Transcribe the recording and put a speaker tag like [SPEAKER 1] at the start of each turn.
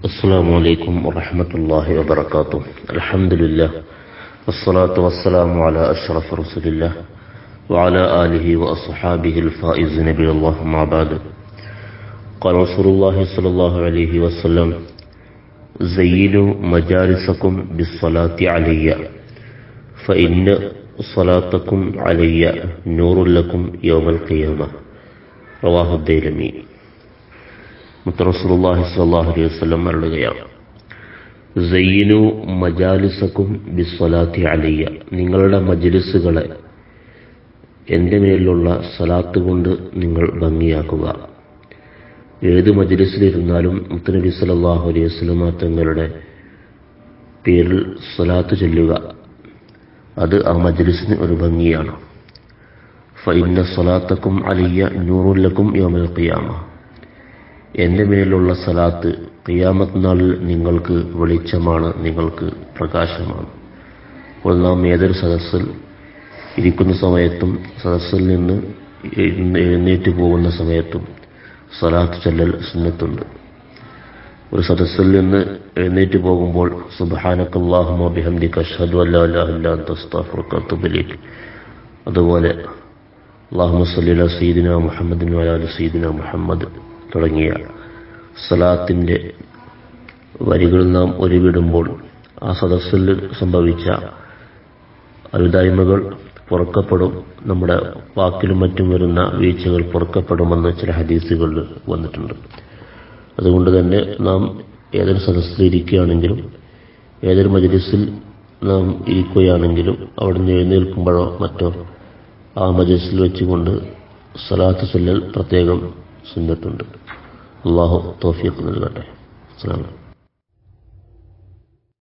[SPEAKER 1] السلام عليكم ورحمة الله وبركاته الحمد لله والصلاة والسلام على أشرف رسول الله وعلى آله وأصحابه الفائزين بالله ما بعد قال رسول الله صلى الله عليه وسلم زينوا مجالسكم بالصلاة علي فإن صلاتكم علي نور لكم يوم القيامة رواه الديلمي മുത്തറസുല്ലാഹി സ്വല്ലാഹു അലൈഹി വസ്ലം മരളുകയാണ് സയ്യിനു മജാലിസക്കും ബിസ്വലാത്തി അലിയ നിങ്ങളുടെ മജലിസുകളെ എൻ്റെ മേലുള്ള സലാത്ത് കൊണ്ട് നിങ്ങൾ ഭംഗിയാക്കുക ഏത് മജലിസിലിരുന്നാലും മുത്തനബി സല്ലാഹു അലൈഹി വസ്ലമ തങ്ങളുടെ പേരിൽ സ്വലാത്ത് ചൊല്ലുക അത് ആ മജലിസിന് ഒരു ഭംഗിയാണ് ഫൈന്ന സ്വലാത്തക്കും അലിയ നൂറുല്ലക്കും യോമൽ ഖിയാമ എൻ്റെ മേലുള്ള സലാത്ത് ഖിയാമത്ത് നാളിൽ നിങ്ങൾക്ക് വെളിച്ചമാണ് നിങ്ങൾക്ക് പ്രകാശമാണ് അപ്പോൾ നാം ഏതൊരു സദസ്സിൽ ഇരിക്കുന്ന സമയത്തും സദസ്സിൽ നിന്ന് എഴുന്നേറ്റ് പോകുന്ന സമയത്തും സലാത്ത് ചൊല്ലൽ സുന്നത്തുണ്ട് ഒരു സദസ്സിൽ നിന്ന് എഴുന്നേറ്റ് പോകുമ്പോൾ സുബഹാനക്കല്ലാഹുമോ ബിഹംദിക അഷ്ഹദു അല്ലാ ഇലാഹ ഇല്ലാ അൻത അസ്തഗ്ഫിറുക വഅത്തുബു ഇലൈക് അതുപോലെ അല്ലാഹുമ്മ സ്വല്ലി അലാ സയ്യിദിന മുഹമ്മദിൻ വഅലാ അലി സയ്യിദിന മുഹമ്മദ് തുടങ്ങിയ സലാത്തിന്റെ വരികൾ നാം ഒരുവിടുമ്പോൾ ആ സദസ്സിൽ സംഭവിച്ച അരുതായ്മകൾ പൊറുക്കപ്പെടും നമ്മുടെ വാക്കിലും മറ്റും വരുന്ന വീഴ്ചകൾ പൊറുക്കപ്പെടുമെന്ന് ചില ഹദീസുകളിൽ വന്നിട്ടുണ്ട് അതുകൊണ്ട് തന്നെ നാം ഏതൊരു സദസ്സിൽ ഇരിക്കുകയാണെങ്കിലും ഏതൊരു മജലിസിൽ നാം ഇരിക്കുകയാണെങ്കിലും അവിടെ നിന്ന് എഴുന്നേൽക്കുമ്പോഴോ മറ്റോ ആ മജലിസിൽ വെച്ചുകൊണ്ട് സലാത്ത് ചൊല്ലൽ പ്രത്യേകം സുന്നത്തുണ്ട് അള്ളാഹു തോഫിയൊക്കെ നൽകട്ടെ അസ്സാം